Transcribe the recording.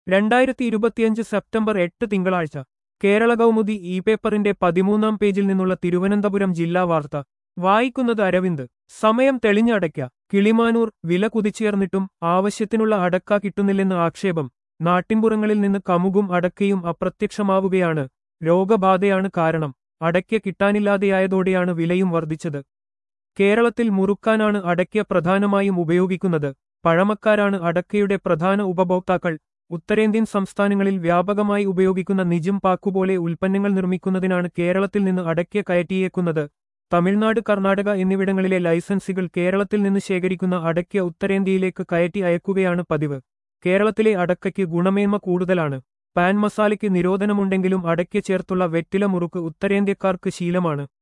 രണ്ടായിരത്തി ഇരുപത്തിയഞ്ച് സെപ്റ്റംബർ എട്ട് തിങ്കളാഴ്ച കേരള കൗമുദി ഇ പേപ്പറിന്റെ പതിമൂന്നാം പേജിൽ നിന്നുള്ള തിരുവനന്തപുരം ജില്ലാ വാർത്ത വായിക്കുന്നത് അരവിന്ദ് സമയം തെളിഞ്ഞ അടയ്ക്ക കിളിമാനൂർ വില കുതിച്ചുയർന്നിട്ടും ആവശ്യത്തിനുള്ള അടക്ക കിട്ടുന്നില്ലെന്ന് ആക്ഷേപം നാട്ടിൻപുറങ്ങളിൽ നിന്ന് കമുകും അടക്കയും അപ്രത്യക്ഷമാവുകയാണ് രോഗബാധയാണ് കാരണം അടയ്ക്ക കിട്ടാനില്ലാതെയായതോടെയാണ് വിലയും വർദ്ധിച്ചത് കേരളത്തിൽ മുറുക്കാനാണ് അടയ്ക്ക പ്രധാനമായും ഉപയോഗിക്കുന്നത് പഴമക്കാരാണ് അടക്കയുടെ പ്രധാന ഉപഭോക്താക്കൾ ഉത്തരേന്ത്യൻ സംസ്ഥാനങ്ങളിൽ വ്യാപകമായി ഉപയോഗിക്കുന്ന നിജം പാക്കുപോലെ ഉൽപ്പന്നങ്ങൾ നിർമ്മിക്കുന്നതിനാണ് കേരളത്തിൽ നിന്ന് അടയ്ക്ക കയറ്റിയേക്കുന്നത് തമിഴ്നാട് കർണാടക എന്നിവിടങ്ങളിലെ ലൈസൻസുകൾ കേരളത്തിൽ നിന്ന് ശേഖരിക്കുന്ന അടയ്ക്ക ഉത്തരേന്ത്യയിലേക്ക് കയറ്റി അയക്കുകയാണ് പതിവ് കേരളത്തിലെ അടക്കയ്ക്ക് ഗുണമേന്മ കൂടുതലാണ് പാൻ മസാലയ്ക്ക് നിരോധനമുണ്ടെങ്കിലും അടയ്ക്ക ചേർത്തുള്ള വെറ്റില മുറുക്ക് ഉത്തരേന്ത്യക്കാർക്ക് ശീലമാണ്